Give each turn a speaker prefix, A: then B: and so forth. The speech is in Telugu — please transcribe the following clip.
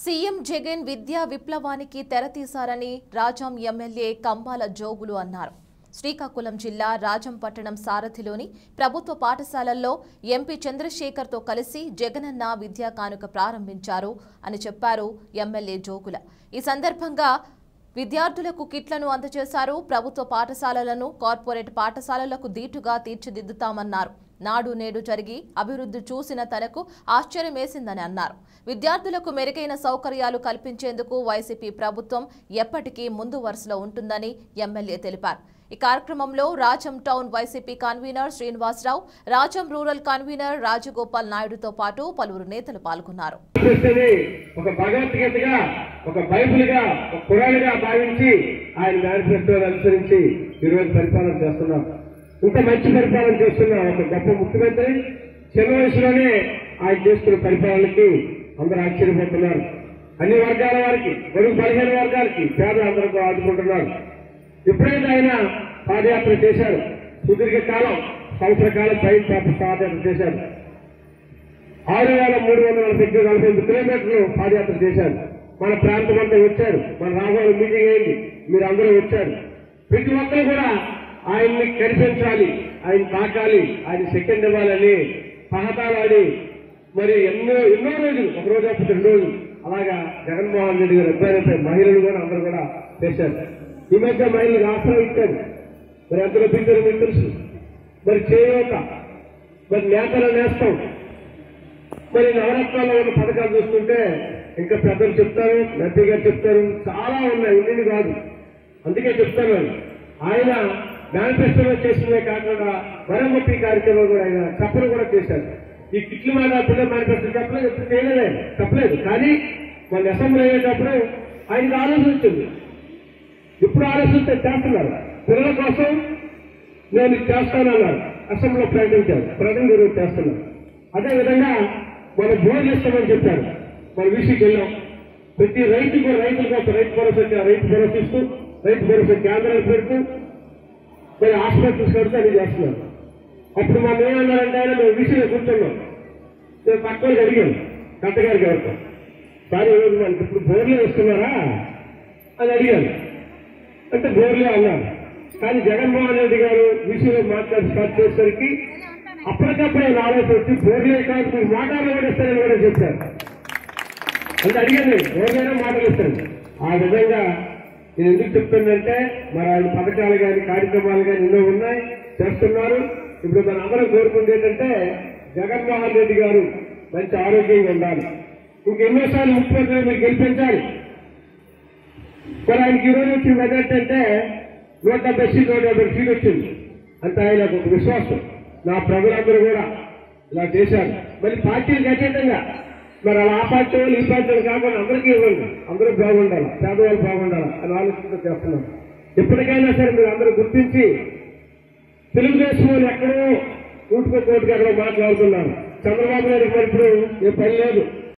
A: సీఎం జగన్ విద్యా విప్లవానికి తెరతీశారని రాజాం ఎమ్మెల్యే కంబాల జోగులు అన్నారు శ్రీకాకుళం జిల్లా రాజం పట్టణం సారథిలోని ప్రభుత్వ పాఠశాలల్లో ఎంపీ చంద్రశేఖర్తో కలిసి జగనన్న విద్యా కానుక ప్రారంభించారు అని చెప్పారు ఎమ్మెల్యే జోగుల ఈ సందర్భంగా విద్యార్థులకు కిట్లను అందజేశారు ప్రభుత్వ పాఠశాలలను కార్పొరేట్ పాఠశాలలకు దీటుగా తీర్చిదిద్దుతామన్నారు నాడు నేడు జరిగి అభివృద్ధి చూసిన తనకు ఆశ్చర్యమేసిందని అన్నారు విద్యార్థులకు మెరుగైన సౌకర్యాలు కల్పించేందుకు వైసీపీ ప్రభుత్వం ఎప్పటికీ ముందు వరుసలో ఉంటుందని ఎమ్మెల్యే తెలిపారు ఈ కార్యక్రమంలో Rajam town YCP convener Srinivasarao Rajam rural convener Rajagopal నాయుడుతో పాటు పలువురు నేతలు పాల్గొన్నారు
B: క్రీస్తుని ఒక భగవద్గీతగా ఒక బైబిల్గా ఒక పురాణగా భావించి ఆయన మేనిఫెస్టోని అనుసరించి ఈరోజు పరిపాలన చేస్తున్నాం ఇంత మంచి పరిపాలన చేస్తున్న ఒక గొప్ప ముఖ్యమంత్రి చిన్న వయసులోనే ఆయన చేస్తున్న పరిపాలనకి అందరూ ఆశ్చర్యపోతున్నారు అన్ని వర్గాల వారికి బడుగు పదిహేను వర్గాలకి పేద అందరికీ ఆదుకుంటున్నారు ఎప్పుడైతే ఆయన పాదయాత్ర చేశారు సుదీర్ఘ కాలం సంవత్సర కాలం పైన పాప పాదయాత్ర చేశారు ఆరు వేల మూడు వందల నలభై నలభై ఎనిమిది కిలోమీటర్లు పాదయాత్ర చేశారు మన ప్రాంతం అంతా వచ్చారు మన రాఘవాల మీటింగ్ అయింది మీరు అందరూ వచ్చారు ప్రతి ఒక్కరు కూడా ఆయన్ని కనిపించాలి ఆయన తాకాలి ఆయన సెకండ్ ఇవ్వాలని పహతాలాడి మరి ఎన్నో ఎన్నో రోజులు ఒక రోజు అప్పుడు రెండు రోజులు అలాగా జగన్మోహన్ రెడ్డి గారు అబ్బాయి మహిళలు కూడా అందరూ కూడా చేశారు ఈ మధ్య మహిళలకు ఆశ్రయం ఇచ్చారు మరి అందులో బిడ్డలు మీకు తెలుసు మరి చేయూత మరి నేతలు నేస్తాం మరి నవరత్నాల్లో ఉన్న పథకాలు చూస్తుంటే ఇంకా పెద్దలు చెప్తారు నడ్డి గారు చెప్తారు చాలా ఉన్నాయి ఉన్నది కాదు అందుకే చెప్తాను ఆయన మేనిఫెస్టోలో చేసినవే కాకుండా మరమ్మతి కార్యక్రమం కూడా ఆయన చెప్పలు కూడా చేశారు ఈ కిట్లు మీద పిల్లల మేనిఫెస్టో చెప్పలేదు ఎప్పుడు చేయలేదే చెప్పలేదు కానీ మన అసెంబ్లీ అయ్యేటప్పుడు ఆయనకు ఆలోచన వచ్చింది ఇప్పుడు ఆలోచిస్తే చేస్తున్నారు పిల్లల కోసం నేను ఇది చేస్తానన్నారు అసెంబ్లీలో ప్రకటించారు ప్రకటన ఈరోజు చేస్తున్నారు అదేవిధంగా మన బోర్లు ఇస్తామని చెప్పారు మన వీసీకి వెళ్ళాం ప్రతి రైతు కూడా రైతుల కోసం రైతు భరోసా రైతు భరోసా ఇస్తూ రైతు భరోసా కేంద్రాలు పెడుతూ మరి హాస్పిటల్స్ కడితే అది చేస్తున్నారు అప్పుడు మనం ఏమన్నారంటే ఆయన మేము వీసీలో కూర్చున్నాం నేను పక్కన అడిగాను కట్టగారికి ఎవరితో సార్ ఈరోజు మనకి ఇప్పుడు బోర్లు ఇస్తున్నారా అని అడిగాను అంటే బోర్లే అన్నారు కానీ జగన్మోహన్ రెడ్డి గారు విషయంలో మాట్లాడి స్టార్ట్ చేసేసరికి అప్పటికప్పుడే నా ఆలోచన వచ్చి బోర్లే కాదు మీరు మాటలు కూడా ఇస్తారని కూడా చెప్పారు అంటే అడిగాను బోర్లైనా మాటలు ఇస్తాను ఆ విధంగా నేను ఎందుకు చెప్తుందంటే మరి ఆయన పథకాలు కానీ కార్యక్రమాలు కానీ ఎన్నో ఉన్నాయి చేస్తున్నారు ఇప్పుడు మన అందరం కోరుకుంది ఏంటంటే జగన్మోహన్ రెడ్డి గారు మంచి ఆరోగ్యంగా ఉండాలి ఇంకెన్నోసార్లు ముఖ్యమంత్రి మీరు గెలిపించాలి మరి ఆయనకి ఈ రోజు వచ్చిన మెజార్టీ అంటే నూట డెబ్బై సీట్ నూట డెబ్బై సీట్ వచ్చింది అంటే ఆయనకు ఒక విశ్వాసం నా ప్రజలందరూ కూడా ఇలా చేశారు మరి పార్టీలకు అతీతంగా మరి అలా ఆ పార్టీ వాళ్ళు ఈ పార్టీ వాళ్ళు కాకుండా అందరికీ ఇవ్వండి అందరూ బాగుండాలి పేదవాళ్ళు బాగుండాలి అని ఆలోచనతో చేస్తున్నాం ఎప్పటికైనా సరే మీరు అందరూ గుర్తించి తెలుగుదేశం వాళ్ళు ఎక్కడో నూటికి కోటికి ఎక్కడో మాట్లాడుతున్నారు చంద్రబాబు నాయుడు మరి ఇప్పుడు ఏ పని లేదు